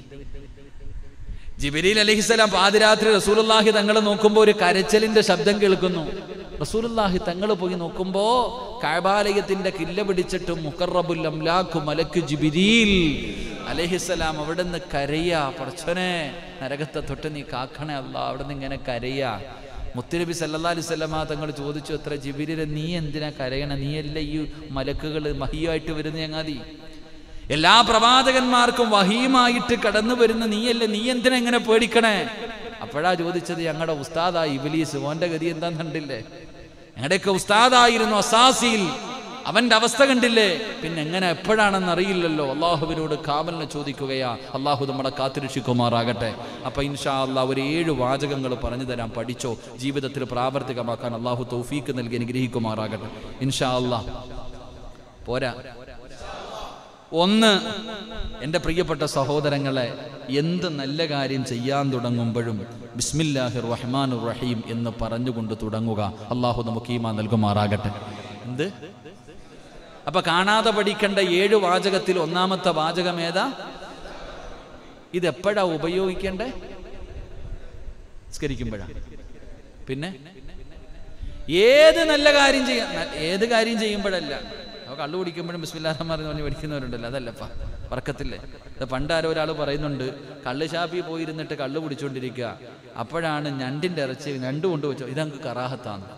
ജിബിലീൽ അലഹിസ്സലാം പാതിരാത്രി റസൂലുള്ളാഹി തങ്ങൾ നോക്കുമ്പോൾ ഒരു കരച്ചലിന്റെ ശബ്ദം കേൾക്കുന്നു റസൂലുള്ളാഹി തങ്ങൾ പോയി നോക്കുമ്പോ കഴബാലയത്തിന്റെ കില്ല പിടിച്ചിട്ട് മുക്കറബുൽ അംലാഖു മലക്ക് ജിബിരിൽ അലഹിസ്സലാം അവിടെ നിന്ന് കരയാ പടച്ചനെ നരകത്തെ തൊട്ട് നീ കാക്കണേ അല്ല അവിടെ നിന്ന് ഇങ്ങനെ കരയാ മുത്തുനബി സല്ലല്ലാഹു അലൈഹി വസല്ലമ തങ്ങൾ ചോദിച്ചു എത്ര ജിബിരിലെ നീ എന്തിനാ കരയണ നീയല്ല ഈ മലക്കുകൾ മഹിയായിട്ട് വരുന്ന ചങ്ങാതി എല്ലാ പ്രവാചകന്മാർക്കും വഹീമായിട്ട് കടന്നു വരുന്ന നീയല്ലേ നീ എന്തിനാ ഇങ്ങനെ പേടിക്കണേ അപ്പോഴാ ചോദിച്ചത് ഞങ്ങളുടെ ഉസ്താദായി ഇബിലീസ് ഓന്റെ ഗതി എന്താന്ന് കണ്ടില്ലേ ഞങ്ങളുടെയൊക്കെ ഉസ്താദായിരുന്നു അസാസിയിൽ അവന്റെ അവസ്ഥ കണ്ടില്ലേ പിന്നെ എങ്ങനെ എപ്പോഴാണെന്ന് അറിയില്ലല്ലോ അള്ളാഹുവിനോട് കാവലിനെ ചോദിക്കുകയാ അള്ളാഹു നമ്മളെ കാത്തിരക്ഷിക്കുമാറാകട്ടെ അപ്പൊ ഇൻഷാ അള്ളാഹ് ഒരു ഏഴ് വാചകങ്ങൾ പറഞ്ഞു തരാൻ പഠിച്ചോ ജീവിതത്തിൽ പ്രാവർത്തികമാക്കാൻ അള്ളാഹു തൗഫീക്ക് നൽകി അനുഗ്രഹിക്കുമാറാകട്ടെ ഇൻഷാ അള്ളാഹ് പോരാ ഒന്ന് എൻ്റെ പ്രിയപ്പെട്ട സഹോദരങ്ങളെ എന്ത് നല്ല കാര്യം ചെയ്യാൻ തുടങ്ങുമ്പോഴും ബിസ്മില്ലാഹിർ റഹ്മാൻ റഹീം എന്ന് പറഞ്ഞുകൊണ്ട് തുടങ്ങുക അള്ളാഹു നമുക്ക് ഈമാ നൽകുമാറാകട്ടെ എന്ത് അപ്പൊ കാണാതെ പഠിക്കേണ്ട ഏഴ് വാചകത്തിൽ ഒന്നാമത്തെ വാചകം ഏതാ ഇതെപ്പോഴാ ഉപയോഗിക്കേണ്ടേ സ്കരിക്കുമ്പോഴാ പിന്നെ ഏത് നല്ല കാര്യം ചെയ്യാം ഏത് കാര്യം ചെയ്യുമ്പോഴല്ല അപ്പോൾ കള്ളു കുടിക്കുമ്പോഴും ബിസ്മില്ലാഹമാർ പറഞ്ഞ് പഠിക്കുന്നവരുണ്ടല്ലോ അതല്ലപ്പാ വർക്കത്തില്ലേ ഇത് പണ്ട് ആരോ ഒരാൾ പറയുന്നുണ്ട് കള്ള് ഷാപ്പിൽ പോയിരുന്നിട്ട് കള്ളു കുടിച്ചുകൊണ്ടിരിക്കുക അപ്പോഴാണ് ഞണ്ടിൻ്റെ ഇറച്ചി ഞണ്ട് കൊണ്ട് വെച്ചോ ഇതങ്ങ് കറാഹത്താണ്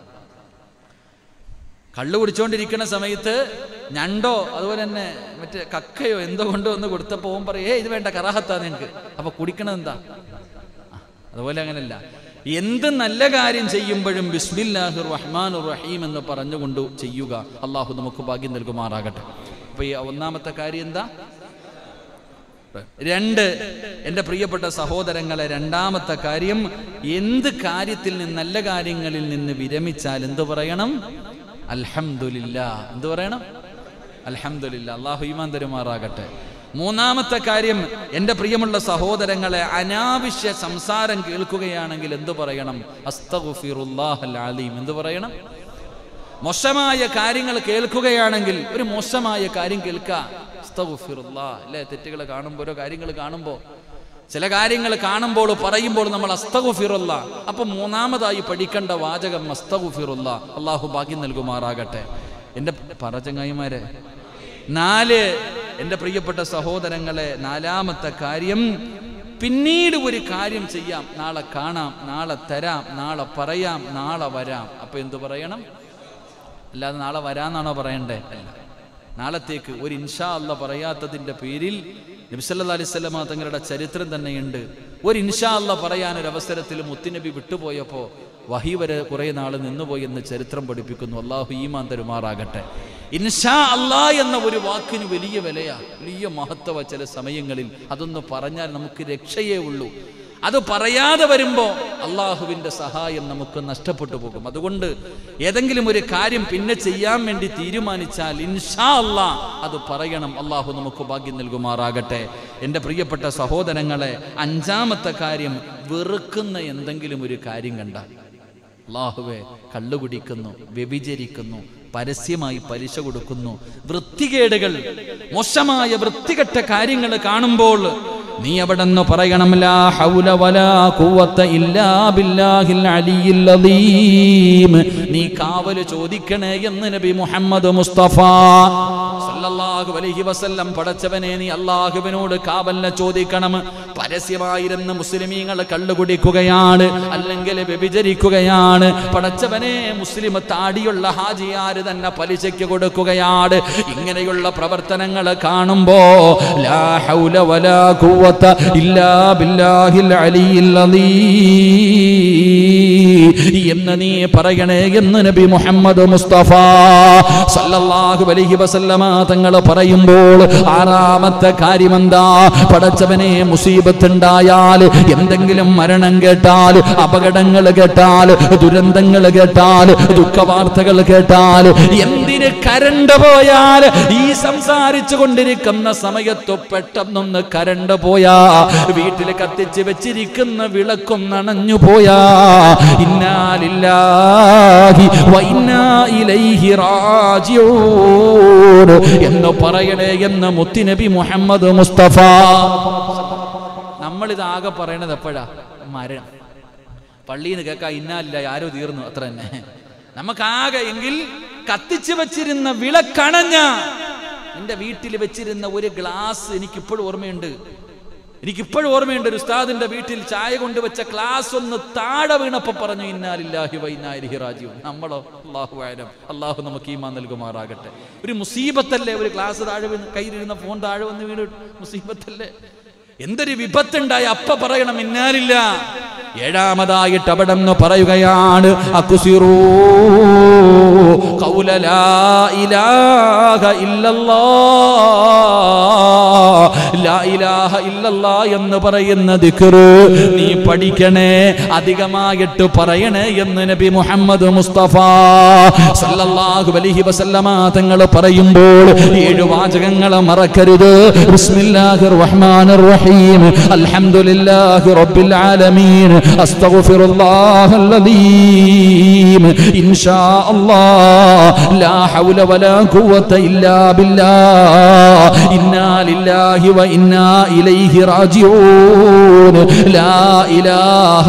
കള്ളു കുടിച്ചുകൊണ്ടിരിക്കുന്ന സമയത്ത് ഞണ്ടോ അതുപോലെ തന്നെ മറ്റേ കക്കയോ എന്തോ കൊണ്ടോ ഒന്ന് കൊടുത്തപ്പോൾ ഓൻ പറയും ഏ ഇത് വേണ്ട കറാഹത്താ നിനക്ക് അപ്പൊ കുടിക്കണത് എന്താ ആ, അതുപോലെ അങ്ങനല്ല എന്ത് നല്ല കാര്യം ചെയ്യുമ്പോഴും ബിസ്മില്ലാഹിർ റഹ്മാൻ റഹീം എന്ന് പറഞ്ഞുകൊണ്ട് ചെയ്യുക അള്ളാഹു നമുക്ക് ഭാഗ്യം നൽകുമാറാകട്ടെ അപ്പൊ ഈ ഒന്നാമത്തെ കാര്യം എന്താ രണ്ട് എൻ്റെ പ്രിയപ്പെട്ട സഹോദരങ്ങളെ രണ്ടാമത്തെ കാര്യം എന്ത് കാര്യത്തിൽ നിന്ന് നല്ല കാര്യങ്ങളിൽ നിന്ന് വിരമിച്ചാൽ എന്ത് പറയണം അൽഹംദുലില്ല എന്ത് പറയണം അൽഹംദുലില്ല അള്ളാഹു ഈമാൻ തരുമാറാകട്ടെ മൂന്നാമത്തെ കാര്യം എൻ്റെ പ്രിയമുള്ള സഹോദരങ്ങളെ അനാവശ്യ സംസാരം കേൾക്കുകയാണെങ്കിൽ എന്ത് പറയണം അസ്തഗുഫിറുല്ലാഹൽ അലീം എന്ത് പറയണം മോശമായ കാര്യങ്ങൾ കേൾക്കുകയാണെങ്കിൽ ഒരു മോശമായ കാര്യം കേൾക്കുക അസ്തഗുഫിറുല്ലാ അല്ലേ തെറ്റുകൾ കാണുമ്പോൾ ഓരോ കാര്യങ്ങൾ കാണുമ്പോൾ ചില കാര്യങ്ങൾ കാണുമ്പോൾ പറയുമ്പോൾ നമ്മൾ അസ്തഗുഫിറുല്ല അപ്പൊ മൂന്നാമതായി പഠിക്കേണ്ട വാചകം അസ്തഗുഫിറുല്ല അള്ളാഹു ഭാഗ്യം നൽകുമാറാകട്ടെ എൻ്റെ പറചങ്ങായിമാരെ നാല് എൻ്റെ പ്രിയപ്പെട്ട സഹോദരങ്ങളെ നാലാമത്തെ കാര്യം പിന്നീട് ഒരു കാര്യം ചെയ്യാം നാളെ കാണാം നാളെ തരാം നാളെ പറയാം നാളെ വരാം അപ്പൊ എന്തു പറയണം അല്ലാതെ നാളെ വരാന്നാണോ പറയണ്ടേ അല്ല നാളത്തേക്ക് ഒരു ഇൻഷാ അല്ല പറയാത്തതിൻ്റെ പേരിൽ നബിസല്ലാ അലിസ്വല്ലമ തങ്ങളുടെ ചരിത്രം തന്നെയുണ്ട് ഒരു ഇൻഷാ അല്ല പറയാൻ ഒരു അവസരത്തിൽ മുത്തുനബി വിട്ടുപോയപ്പോൾ വഹി വരെ കുറേ നാൾ നിന്നുപോയി എന്ന് ചരിത്രം പഠിപ്പിക്കുന്നു അള്ളാഹു ഈമാൻ തരുമാറാകട്ടെ ഇൻഷാ അല്ലാ എന്ന ഒരു വാക്കിന് വലിയ വിലയാ വലിയ മഹത്വ ചില സമയങ്ങളിൽ അതൊന്ന് പറഞ്ഞാൽ നമുക്ക് രക്ഷയേ ഉള്ളൂ അത് പറയാതെ വരുമ്പോൾ അള്ളാഹുവിൻ്റെ സഹായം നമുക്ക് നഷ്ടപ്പെട്ടു പോകും അതുകൊണ്ട് ഏതെങ്കിലും ഒരു കാര്യം പിന്നെ ചെയ്യാൻ വേണ്ടി തീരുമാനിച്ചാൽ ഇൻഷാ അല്ലാ അത് പറയണം അള്ളാഹു നമുക്ക് ഭാഗ്യം നൽകുമാറാകട്ടെ എൻ്റെ പ്രിയപ്പെട്ട സഹോദരങ്ങളെ അഞ്ചാമത്തെ കാര്യം വെറുക്കുന്ന എന്തെങ്കിലും ഒരു കാര്യം കണ്ടാൽ അള്ളാഹുവെ കള്ളു കുടിക്കുന്നു വ്യഭിചരിക്കുന്നു പരസ്യമായി പലിശ കൊടുക്കുന്നു വൃത്തികേടുകൾ മോശമായ വൃത്തികെട്ട കാര്യങ്ങൾ കാണുമ്പോൾ നീ അവിടെ നിന്ന് പറയണം ലാ ഹൗല വലാ ഖുവത്ത ഇല്ലാ ബില്ലാഹിൽ അലിയിൽ അദീം നീ കാവല് ചോദിക്കണേ എന്ന് നബി മുഹമ്മദ് മുസ്തഫ സല്ലല്ലാഹു അലൈഹി വസല്ലം പടച്ചവനെ നീ അള്ളാഹുവിനോട് കാവലിനെ ചോദിക്കണം പരസ്യമായിരുന്ന മുസ്ലിമീങ്ങൾ കള്ളു കുടിക്കുകയാണ് അല്ലെങ്കിൽ വ്യഭിചരിക്കുകയാണ് പടച്ചവനെ മുസ്ലിം താടിയുള്ള ഹാജിയാര് തന്നെ പലിശയ്ക്ക് കൊടുക്കുകയാണ് ഇങ്ങനെയുള്ള പ്രവർത്തനങ്ങൾ കാണുമ്പോ ലാ ഹൗല വലാ ഖുവത്ത ഇല്ലാ ബില്ലാഹിൽ അലിയിൽ അദീം എന്ന് നീ പറയണേ എന്ന് നബി മുഹമ്മദ് മുസ്തഫ സല്ലല്ലാഹു അലൈഹി വസല്ലമ തങ്ങൾ പറയുമ്പോൾ ആറാമത്തെ കാര്യം എന്താ പടച്ചവനെ മുസീബത്ത് ഉണ്ടായാൽ എന്തെങ്കിലും മരണം കേട്ടാൽ അപകടങ്ങൾ കേട്ടാൽ ദുരന്തങ്ങൾ കേട്ടാൽ ദുഃഖവാർത്തകൾ കേട്ടാൽ എന്തിന് കരണ്ട് പോയാൽ ഈ സംസാരിച്ചു കൊണ്ടിരിക്കുന്ന സമയത്ത് പെട്ടെന്നൊന്ന് കരണ്ട് പോയാ വീട്ടിൽ കത്തിച്ച് വെച്ചിരിക്കുന്ന വിളക്കും നനഞ്ഞു പോയാ ഇന്നാലില്ലാഹി വൈന്നാ ഇലൈഹി റാജിഊൻ എന്ന് പറയണേ എന്ന് മുത്തിനബി മുഹമ്മദ് മുസ്തഫ നമ്മളിത് ആകെ പറയണത് എപ്പോഴാ മരണം പള്ളിയിൽ നിന്ന് കേൾക്കാം ഇന്നാലില്ല ആരോ തീർന്നു അത്ര തന്നെ നമുക്കാകെ എങ്കിൽ കത്തിച്ചു വെച്ചിരുന്ന വിളക്കണഞ്ഞ എൻ്റെ വീട്ടിൽ വെച്ചിരുന്ന ഒരു ഗ്ലാസ് എനിക്കിപ്പോഴും ഓർമ്മയുണ്ട് എനിക്കിപ്പോഴും ഓർമ്മയുണ്ട് ഒരു ഉസ്താദിന്റെ വീട്ടിൽ ചായ കൊണ്ടുവച്ച ഗ്ലാസ് ഒന്ന് താഴെ വീണപ്പോ പറഞ്ഞു ഇന്നാലില്ലാഹി വൈനാലിഹി റാജീവ് നമ്മളോ അള്ളാഹു ആയാലും അള്ളാഹു നമുക്ക് ഈമാൻ നൽകുമാറാകട്ടെ ഒരു മുസീബത്തല്ലേ ഒരു ഗ്ലാസ് താഴെ വീണ് കയ്യിലിരുന്ന ഫോൺ താഴെ വന്ന് വീണ് മുസീബത്തല്ലേ എന്തൊരു വിപത്തുണ്ടായി അപ്പ പറയണം ഇന്നാലില്ല ഏഴാമതായിട്ട് അവിടെ നിന്ന് പറയുകയാണ് അക്കുസിറൂ ഖൗല ലാ ഇലാഹ ഇല്ലല്ലാ ലാ ഇലാഹ ഇല്ലല്ലാ എന്ന് പറയുന്ന ദിക്റ് നീ പഠിക്കണേ അധികമായിട്ട് പറയണേ എന്ന് നബി മുഹമ്മദ് മുസ്തഫ സല്ലല്ലാഹു അലൈഹി വസല്ലമ തങ്ങൾ പറയുമ്പോൾ ഏഴ് വാചകങ്ങൾ മറക്കരുത് ബിസ്മില്ലാഹിർ റഹ്മാനിർ റഹീം അൽഹംദുലില്ലാഹി റബ്ബിൽ ആലമീൻ അസ്തഗ്ഫിറുല്ലാഹൽ അലീം ഇൻഷാ അല്ലാഹ് ലാ ഹൗല വലാ ഖുവത ഇല്ലാ ബില്ലാഹ് ഇന്നാ ലില്ലാഹി വ ഇന്നാ ഇലൈഹി റാജിഊൻ ലാ ഇലാഹ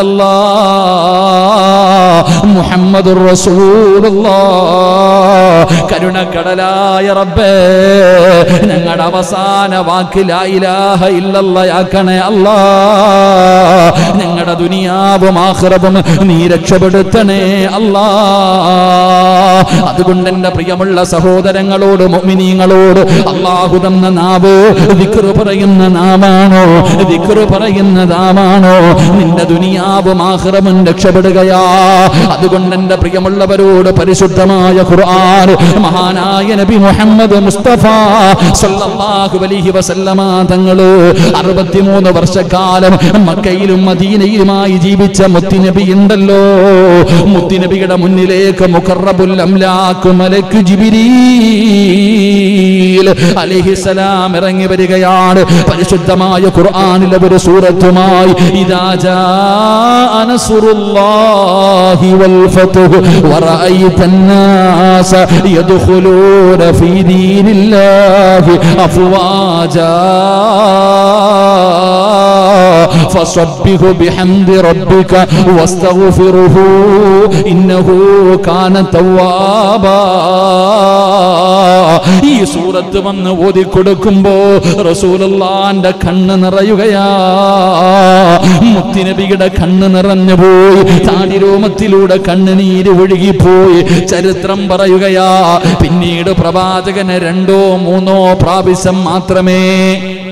ഇല്ലല്ലാഹ് മുഹമ്മദുർ റസൂലുള്ളാഹ് കരുണക്കടലായ റബ്ബേ ഞങ്ങളുടെ അവസാന വാക്ക് ലാ ഇലാഹ ഇല്ലല്ലാഹ് അല്ലാ ഞങ്ങളുടെ ദുനിയാവും ആഖിറവും നീ രക്ഷപ്പെടുത്തണേ അല്ലാ അതുകൊണ്ട് എൻ്റെ പ്രിയമുള്ള സഹോദരങ്ങളോട് മുഅ്മിനീങ്ങളോട് അള്ളാഹു തന്ന നാവ് ദിക്റ് പറയുന്ന നാമാണോ ദിക്റ് പറയുന്ന നാമാണോ നിന്റെ ദുനിയാവും ആഖിറവും രക്ഷപ്പെടുകയാ അതുകൊണ്ട് എൻ്റെ പ്രിയമുള്ളവരോട് പരിശുദ്ധമായ ഖുർആൻ മഹാനായ നബി മുഹമ്മദ് മുസ്തഫ സല്ലല്ലാഹു അലൈഹി വസല്ലമ തങ്ങള് അറുപത്തിമൂന്ന് വർഷക്കാലം മക്കയിലും മദീനയിലുമായി ജീവിച്ച മുത്തിനബി ഉണ്ടല്ലോ മുത്തിനബിയുടെ മുന്നിലേക്ക് മുഖറബുൽ അംലാക്കു മലക്കു ജിബിരീൽ അലൈഹിസലാം ഇറങ്ങി വരികയാണ് പരിശുദ്ധമായ ഖുർആനിലെ ഒരു സൂറത്തുമായി ഇദാ ജാഅ നസ്റുല്ലാഹി വൽ ഫത്ഹു വറഅയ്ത الناس يدخلون في دين الله أفواجا فصبه بحمد ربك واستغفره إنه كان توابا ഈ സൂറത്ത് വന്ന് ഓതിക്കൊടുക്കുമ്പോ റസൂലുള്ളാന്റെ കണ്ണ് നിറയുകയാ മുത്തിനബിയുടെ കണ്ണ് നിറഞ്ഞു പോയി താടിരോമത്തിലൂടെ കണ്ണുനീര് ഒഴുകിപ്പോയി ചരിത്രം പറയുകയാ പിന്നീട് പ്രവാചകന് രണ്ടോ മൂന്നോ പ്രാവശ്യം മാത്രമേ